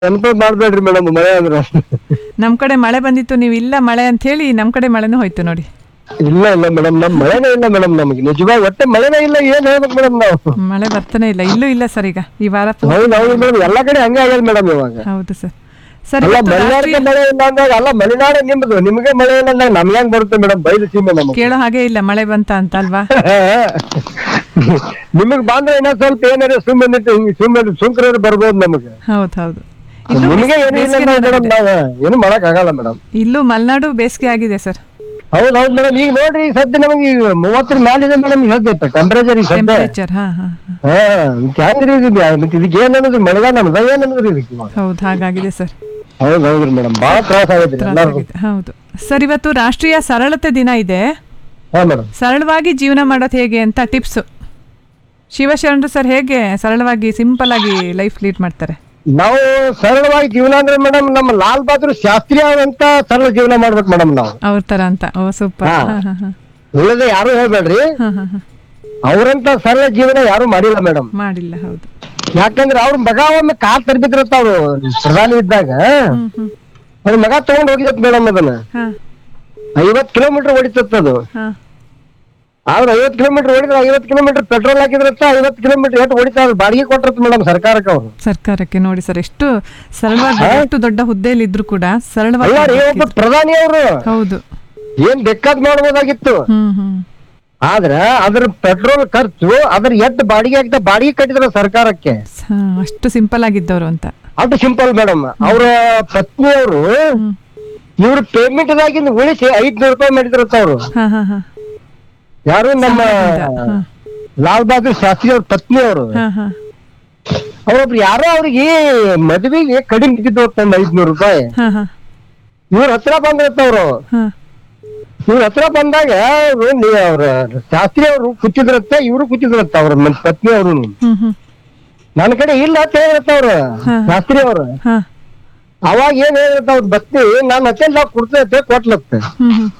ನೆನಪು ಮಾಡ್ಬೇಡ್ರಿ ಮೇಡಮ್ ಮಳೆ ಅಂದ್ರೆ ನಮ್ ಕಡೆ ಮಳೆ ಬಂದಿತ್ತು ನೀವು ಇಲ್ಲ ಮಳೆ ಅಂತ ಹೇಳಿ ನಮ್ ಕಡೆ ಮಳೆನೂ ಹೋಯ್ತು ನೋಡಿ ಇಲ್ಲ ಇಲ್ಲ ಮೇಡಮ್ ನಮ್ ಮಳೆನೇ ಇಲ್ಲ ಮೇಡಮ್ ನಮಗೆ ನಿಜವಾಗಿ ಒಟ್ಟೆ ಮಳೆನೇ ಇಲ್ಲ ಏನ್ ಹೇಳ್ಬೇಕು ಮೇಡಮ್ ನಾವು ಮಳೆ ಬರ್ತಾನೆ ಇಲ್ಲ ಇಲ್ಲೂ ಇಲ್ಲ ಸರ್ ಈಗ ಈ ವಾರ ಪೂರ್ತಿ- ಹೌದು ಹೌದು ಮೇಡಮ್ ಎಲ್ಲಾ ಕಡೆ ಹಂಗೆ ಆಗ್ಯದ ಮೇಡಮ್ ಇವಾಗ ಹೌದು ಸರ್ ಸರ್ ಅಲ್ಲ ಇವತ್ತು ಮಲೆನಾಡಿಗೆ ರಾಷ್ಟ್ರೀಯ- ಮಳೆ ಇಲ್ಲ ಅಂದಾಗ ಅಲ್ಲ ಮಲೆನಾಡು ನಿಮ್ದು ನಿಮಗೆ ಮಳೆ ಇಲ್ಲ ಅಂದಾಗ ನಮ್ಗೆ ಹೆಂಗ್ ಬರುತ್ತೆ ಮೇಡಮ್ ಬೈದು ಸೀಮೆ ನಮಗೆ ಕೇಳೋ ಹಾಗೆ ಇಲ್ಲ ಮಳೆ ಬಂತ ಅಂತ ಅಲ್ವಾ ನಿಮಗ್ ಬಂದ್ರೆ ಇನ್ನೊಂದ್ ಸ್ವಲ್ಪ ಏನಾರ ಸುಮ್ಮನೆ ಸುಮ್ಮನೆ ಸುಂಕರ ಬರ್ಬೋದು ನಮಗೆ ಹೌದು ಹೌದು ಇಲ್ಲೂ ನಿಮಗೆ ಏನು ಇಲ್ಲ ಬೇಸಿಗೆ ಮೇಡಮ್ ನಡೀತಿದೆ. ನಾವು ಏನು ಮಾಡಕ್ ಆಗಲ್ಲ ಮೇಡಮ್ ಇಲ್ಲೂ ಮಲೆನಾಡು ಬೇಸಿಗೆ ಆಗಿದೆ ಸರ್ ಹೌದು ಹೌದು ಮೇಡಮ್ ಈಗ ನೋಡ್ರಿ ಈಗ ಸದ್ಯ ನಮಗೆ ಈಗ ಮೂವತ್ತರ ಮ್ಯಾಲಿದೆ ಮೇಡಮ್ ಈಗ ಸದ್ಯ ಟೆಂಪರೇಚರ್ ಈಗ ಸದ್ಯ ಟೆಂಪರೇಚರ್ ಹಾ ಹಾ ಹಾ. ಹಾ ಹೆಂಗ್ರಿ ಇದು ಮತ್ತೆ ಇದಕ್ಕೆ ಏನ್ ಅನ್ನೋದು ಮಳೆಗಾಲ ನಮ್ದ ಏನ್ ಅನ್ನೋದ್ರಿ ಇದಕ್ಕೆ ಇವಾಗ ಹೌದು ಹಾಗಾಗಿದೆ ಸರ್ ಹೌದು ಹೌದ್ರಿ ಮೇಡಮ್ ಭಾಳ ತ್ರಾಸ ಆಗೈತ್ರಿ ಎಲ್ಲಾರ್ಗು ತ್ರಾಸಾಗಿದೆ. ಹೌದು ಸರ್ ಇವತ್ತು ರಾಷ್ಟ್ರೀಯ ಸರಳತೆ ದಿನ ಇದೆ ಹಾ ಮೇಡಮ್ ಸರಳವಾಗಿ ಜೀವನ ಮಾಡೋದು ಹೇಗೆ ಅಂತ ಟಿಪ್ಸ್ ಶಿವಶರಣರು ಸರ್ ಹೇಗೆ ಸರಳವಾಗಿ ಸಿಂಪಲ್ ಆಗಿ ಲೈಫ್ ಲೀಡ್ ಮಾಡ್ತಾರೆ ನಾವು ಸರಳವಾಗಿ ಜೀವನ ಅಂದ್ರೆ ಮೇಡಮ್ ನಮ್ಮ ಲಾಲ್ ಬಹದ್ದೂರ್ ಶಾಸ್ತ್ರಿ ಅಂತ ಸರಳ ಜೀವನ ಮಾಡ್ಬೇಕು ಮೇಡಮ್ ನಾವು ಅವ್ರ ತರ ಅಂತ ಓ ಸೂಪರ್ ಹಾ. ಹಾ ಹಾ ಹಾ ಉಳಿದ ಯಾರು ಹೇಳ್ಬೇಡ್ರಿ ಹಾ ಹಾ ಹಾ ಅವ್ರಂತ ಸರಳ ಜೀವನ ಯಾರು ಮಾಡಿಲ್ಲ ಮೇಡಮ್ ಮಾಡಿಲ್ಲ ಹೌದು ಯಾಕಂದ್ರೆ ಅವ್ರ ಮಗ ಒಮ್ಮೆ ಕಾರ್ ತರ್ಬಿದ್ರತ್ತ ಅವ್ರು ಪ್ರಧಾನಿ ಇದ್ದಾಗ ಹ್ಮ್ ಹ್ಮ್ ಅವ್ರ ಮಗ ತಗೊಂಡ್ ಹೋಗಿದತ್ ಮೇಡಮ್ ಅದನ್ನ ಹಾ ಐವತ್ ಕಿಲೋಮೀಟರ್ ಹೊಡಿತತ್ ಅದು ಹಾ ಆದ್ರೆ ಐವತ್ ಕಿಲೋಮೀಟರ್ ಹೊಡಿದ್ರೆ ಐವತ್ ಕಿಲೋಮೀಟರ್ ಪೆಟ್ರೋಲ್ ಹಾಕಿದ್ರತ್ತ ಐವತ್ ಕಿಲೋಮೀಟರ್ ಎಷ್ಟು ಹೊಡಿತಾ ಅದು ಬಾಡಿಗೆ ಕೊಟ್ಟಿರತ್ ಮೇಡಮ್ ಸರ್ಕಾರಕ್ಕೆ ಅವ್ರು ಸರ್ಕಾರಕ್ಕೆ ನೋಡಿ ಸರ್ ಎಷ್ಟು ಸರಳವಾಗಿ ಎಷ್ಟು ದೊಡ್ಡ ಹುದ್ದೆಯಲ್ಲಿ ಇದ್ರು ಕೂಡ ಸರಳವಾಗಿ ಅಲ್ಲ ರೀ ಒಬ್ಬ ಬದುಕಿದ್ರು. ಪ್ರಧಾನಿ ಅವರು ಹೌದು ಏನ್ ಬೇಕಾದ್ ಮಾಡ್ಬೋದಾಗಿತ್ತು ಹ್ಮ್ ಹ್ಮ್ ಆದ್ರ ಅದ್ರ ಪೆಟ್ರೋಲ್ ಖರ್ಚು ಅದ್ರ ಎಷ್ಟ್ ಬಾಡಿಗೆ ಆಗ್ತಾ ಬಾಡಿಗೆ ಕಟ್ಟಿದ್ರು ಸರ್ಕಾರಕ್ಕೆ ಸ- ಅಷ್ಟು ಸಿಂಪಲ್ ಆಗಿದ್ದವರು ಅಂತ ಅದು ಸಿಂಪಲ್ ಮೇಡಮ್ ಅವ್ರ ಪತ್ನಿಯವರು ಹ್ಮ್ ಇವ್ರ ಪೇಮೆಂಟ್ ದಾಗಿಂದ ಉಳಿಸಿ ಐದ್ನೂರು ರೂಪಾಯಿ ಮಾಡಿದ್ರತ್ತ ಅವ್ರು ಹಾ ಹಾ ಹಾ ಯಾರು ನಮ್ಮ ಸಂಬಳದಿಂದ, ಹಾ. ಲಾಲ್ ಬಹದ್ದೂರ್ ಶಾಸ್ತ್ರಿ ಅವ್ರ ಪತ್ನಿಯವರು ಹಾ ಹಾ ಅವ್ರೊಬ್ರು ಯಾರೋ ಅವ್ರಿಗೆ ಮದುವೆಗೆ ಕಡಿಮೆ ಬಿದ್ದಿದ್ದು ತಂದ ಐದ್ನೂರು ರೂಪಾಯಿ ಹಾ ಹಾ ಇವ್ರ ಹತ್ರ ಬಂದಿರ್ತವ್ರು ಹಾ ಇವ್ರ ಹತ್ರ ಬಂದಾಗ ಅವ್ರು ನೀ- ಅವ್ರ ಶಾಸ್ತ್ರಿ ಅವರು ಕೂತಿದ್ರತ್ತ ಇವ್ರು ಕೂತಿದ್ರತ್ತ ಅವ್ರ ನನ್ನ ಪತ್ನಿ ಅವರು ಹ್ಮ್ ಹ್ಮ್ ನನ್ನ ಕಡೆ ಇಲ್ಲ ಅಂತ ಹೇಳಿರತ್ತ ಅವ್ರು ಹಾ. ಶಾಸ್ತ್ರಿ ಅವ್ರು ಹಾ ಅವಾಗ ಏನ್ ಹೇಳಿರತ್ತ ಅವ್ರ ಬತ್ತಿ ನಾನು ಹತ್ತೆಲ್ಲ ನಾವು ಕೊಡ್ತೈತೆ ಕೊಟ್ಲತ್ತ ಹ್ಮ್ ಹ್ಮ್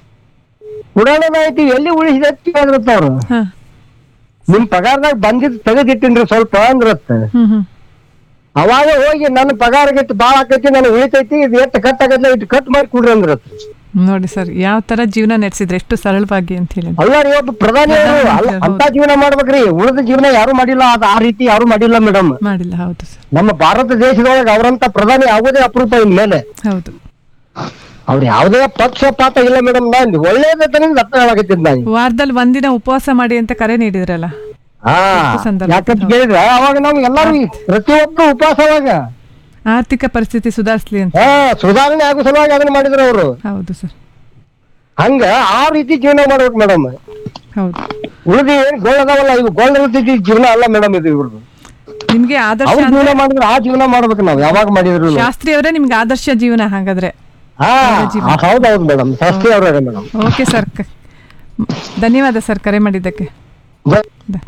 ಪುರಾಣದ ಐತಿ ಎಲ್ಲಿ ಉಳಿಸಿದೆ ಅಂತ ಹೇಳಿದ್ರತ್ತ ಅವ್ರು ಹಾ ನಿಮ್ ಪಗಾರದಾಗ ಬಂದಿದ್ ತೆಗೆದಿಟ್ಟಿನ್ರಿ ಸ್ವಲ್ಪ ಅಂದ್ರತ್ತ ಹ್ಮ್ ಹ್ಮ್ ಅವಾಗ ಹೋಗಿ ನನ್ನ ಪಗಾರ ಗಿಟ್ಟು ಬಾಳ ಆಕೈತಿ ನನಗೆ ಉಳಿತೈತಿ ಇದು ಎಷ್ಟು ಕಟ್ ಆಗಲ್ಲ ಇಟ್ಟು ಕಟ್ ಮಾಡಿ ಕೊಡ್ರಿ ಅಂದ್ರತ್ತ ನೋಡಿ ಸರ್ ಯಾವ ತರ ಜೀವನ ನಡೆಸಿದ್ರೆ ಎಷ್ಟು ಸರಳವಾಗಿ ಅಂತ ಹೇಳಿ ಅಲ್ಲ ರೀ ಒಬ್ಬ ಪ್ರಧಾನಿ ಅವರು ಅಲ್ಲ ಅಂತ ಜೀವನ ಮಾಡ್ಬೇಕ್ರಿ ಉಳಿದ ಜೀವನ ಯಾರು ಮಾಡಿಲ್ಲ ಅದ ಆ ರೀತಿ ಯಾರು ಮಾಡಿಲ್ಲ ಮೇಡಮ್ ಮಾಡಿಲ್ಲ ಹೌದು ಸರ್ ನಮ್ಮ ಭಾರತ ದೇಶದೊಳಗೆ ಅವರಂತ ಪ್ರಧಾನಿ ಆಗೋದೇ ಅಪರೂಪ ಇನ್ಮೇಲೆ ಹೌದು ಅವ್ರ ಯಾವುದೇ ಪಕ್ಷಪಾತ ಇಲ್ಲ ಮೇಡಮ್ ನಾನು ಒಳ್ಳೇದನ್ನ ದತ್ತ ಹೇಳಕತ್ತಿದ್ ನಾನು ವಾರದಲ್ಲಿ ಒಂದಿನ ಉಪವಾಸ ಮಾಡಿ ಅಂತ ಕರೆ ನೀಡಿದ್ರಲ್ಲ ಹಾ ಸಂದರ್ಭ ಯಾಕಂತ ಕೇಳಿದ್ರೆ ಅವಾಗ ನಾವು ಎಲ್ಲಾರು ಪ್ರತಿಯೊಬ್ಬರು ಉಪವಾಸ ಅವಾಗ ಆರ್ಥಿಕ ಪರಿಸ್ಥಿತಿ ಸುಧಾರಿಸ್ಲಿ ಅಂತ ಹಾ ಸುಧಾರಣೆ ಆಗೋ ಸಲುವಾಗಿ ಅದನ್ನ ಮಾಡಿದ್ರು ಅವರು ಹೌದು ಸರ್ ಹಂಗ ಆ ರೀತಿ ಜೀವನ ಮಾಡ್ಬೇಕು ಮೇಡಮ್ ಹೌದು ಉಳಿದ ಏನ್ ಗೋಳ್ ಅದಾವಲ್ಲ ಇವು ಗೋಳ್ ರೀತಿ ಜೀವನ ಅಲ್ಲ ಮೇಡಮ್ ಇದು ಇವ್ರದ್ದು ನಿಮ್ಗೆ ಆದರ್ಶ ಅವ್ರ ಅಂದ್ರೆ ಜೀವನ ಮಾಡಿದ್ರೆ ಆ ಜೀವನ ಮಾಡ್ಬೇಕು ನಾವು ಯಾವಾಗ ಮಾಡಿದ್ರು ಶಾಸ್ತ್ರಿ ಅವರೇ ನಿಮ್ಗೆ ಆದರ್ಶ ಜೀವನ ಹಾಗಾದ್ರೆ ಹಾ ಹೌದೌದು ಮೇಡಮ್ ಶಾಸ್ತ್ರಿ ಅವ್ರೆ ಮೇಡಮ್ ಓಕೆ ಸರ್ ಕ- ಧನ್ಯವಾದ ಸರ್ ಕರೆ ಮಾಡಿದ್ದಕ್ಕೆ ದ-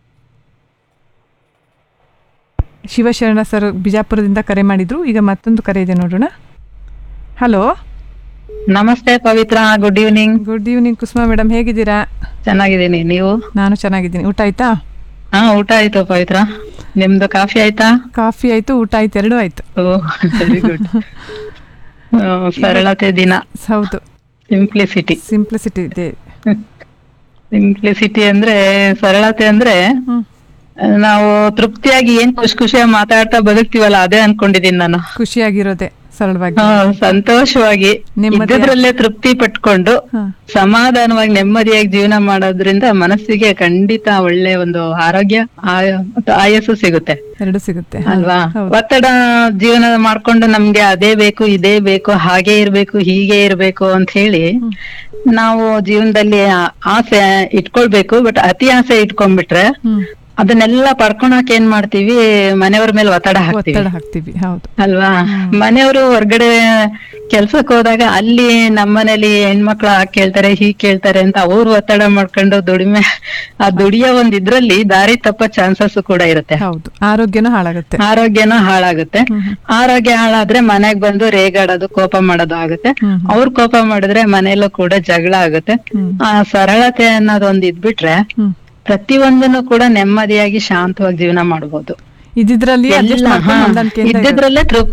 ಶಿವಶರಣ ಸರ್ ಬಿಜಾಪುರದಿಂದ ಕರೆ ಮಾಡಿದ್ರು ಈಗ ಮತ್ತೊಂದು ಕರೆ ಇದೆ ನೋಡೋಣ ಹಲೋ ನಮಸ್ತೆ Pavitra good evening good evening Kusuma madam ಹೇಗಿದ್ದೀರಾ ಚೆನ್ನಾಗಿದ್ದೀನಿ ನೀವು ನಾನು ಚೆನ್ನಾಗಿದ್ದೀನಿ ಊಟ ಆಯ್ತಾ ಹಾ ಊಟ ಆಯ್ತು ಪವಿತ್ರ ನಿಮ್ದು ಕಾಫಿ ಆಯ್ತಾ ಕಾಫಿ ಆಯ್ತು ಊಟ ಆಯ್ತು ಎರಡೂ ಆಯ್ತು ಓ ವೆರಿ ಗುಡ್ ಸರಳತೆ ದಿನ ಹೌದು ಸಿಂಪ್ಲಿಸಿಟಿ ಸಿಂಪ್ಲಿಸಿಟಿ ಇದೆ ಸಿಂಪ್ಲಿಸಿಟಿ ಅಂದ್ರೆ ಸರಳತೆ ಅಂದ್ರೆ ಹ್ಮ್ ನಾವು ತೃಪ್ತಿಯಾಗಿ ಏನ್ ಖುಷಿ ಖುಷಿಯಾಗಿ ಮಾತಾಡ್ತಾ ಬದುಕ್ತಿವಲ್ಲ ಅದೇ ಅನ್ಕೊಂಡಿದೀನಿ ನಾನು ಖುಷಿಯಾಗಿರೋದೆ ಸರಳವಾಗಿ ಹಾ, ಸಂತೋಷವಾಗಿ ನೆಮ್ಮದಿ- ಇದ್ದದ್ರಲ್ಲೇ ತೃಪ್ತಿ ಪಟ್ಕೊಂಡು ಹಾ ಸಮಾಧಾನವಾಗಿ ನೆಮ್ಮದಿಯಾಗಿ ಜೀವನ ಮಾಡೋದ್ರಿಂದ ಮನಸ್ಸಿಗೆ ಖಂಡಿತ ಒಳ್ಳೆ ಒಂದು ಆರೋಗ್ಯ ಆಯ- ಮತ್ತು ಆಯಸ್ಸು ಸಿಗುತ್ತೆ ಎರಡು ಸಿಗುತ್ತೆ ಹಾ, ಅಲ್ವಾ ಹೌದು. ಒತ್ತಡ ಜೀವನ ಮಾಡ್ಕೊಂಡು ನಮ್ಗೆ ಅದೇ ಬೇಕು ಇದೇ ಬೇಕು ಹಾಗೆ ಇರ್ಬೇಕು ಹೀಗೆ ಇರ್ಬೇಕು ಅಂತ ಹೇಳಿ ನಾವು ಜೀವನದಲ್ಲಿ ಆ- ಆಸೆ ಇಟ್ಕೊಳ್ಬೇಕು ಬಟ್ ಅತಿ ಆಸೆ ಇಟ್ಕೊಂಡ್ಬಿಟ್ರೆ ಹ್ಮ್ ಅದನ್ನೆಲ್ಲ ಪಡ್ಕೊಳಕ್ ಏನ್ ಮಾಡ್ತೀವಿ ಮನೆಯವ್ರ ಮೇಲೆ ಒತ್ತಡ ಹಾಕ್ತಿವಿ ಒತ್ತಡ ಹಾಕ್ತೀವಿ ಹೌದು ಅಲ್ವಾ ಮನೆಯವರು ಹೊರ್ಗಡೆ ಕೆಲ್ಸಕ್ಕೆ ಹೋದಾಗ ಅಲ್ಲಿ ನಮ್ಮನೇಲಿ ಹೆಣ್ಮಕ್ಳು ಹಾಗ್ ಕೇಳ್ತಾರೆ ಹೀಗ್ ಕೇಳ್ತಾರೆ ಅಂತ ಅವ್ರು ಒತ್ತಡ ಮಾಡ್ಕೊಂಡು ದುಡಿಮೆ ಆ ದುಡಿಯೋ ಒಂದ್ ಇದ್ರಲ್ಲಿ ದಾರಿ ತಪ್ಪ ಚಾನ್ಸಸ್ ಕೂಡ ಇರುತ್ತೆ ಹೌದು ಆರೋಗ್ಯನೂ ಹಾಳಾಗುತ್ತೆ ಆರೋಗ್ಯನೂ ಹಾಳಾಗುತ್ತೆ ಆರೋಗ್ಯ ಹಾಳಾದ್ರೆ ಮನೆಗ್ ಬಂದು ರೇಗಾಡೋದು ಕೋಪ ಮಾಡೋದು ಆಗುತ್ತೆ ಹ್ಮ್ ಅವ್ರು ಕೋಪ ಮಾಡಿದ್ರೆ ಮನೆಯಲ್ಲೂ ಕೂಡ ಜಗಳ ಆಗುತ್ತೆ ಹ್ಮ್. ಆ ಸರಳತೆ ಅನ್ನೋದೊಂದ್ ಇದ್ಬಿಟ್ರೆ ಹ್ಮ್ ಪ್ರತಿಯೊಂದನ್ನು ಕೂಡ ನೆಮ್ಮದಿಯಾಗಿ ಶಾಂತವಾಗಿ ಜೀವನ ಮಾಡ್ಬೋದು ಇದ್ರಲ್ಲಿ ಅಡ್ಜಸ್ಟ್ ಎಲ್ಲ, ಮಾಡ್ಕೊಂಡು ಹಾ, ಹೊಂದಾಣಿಕೆಯಿಂದ ಇರೋದು. ಇದ್ದಿದ್ರಲ್ಲೇ ತೃಪ್ತಿ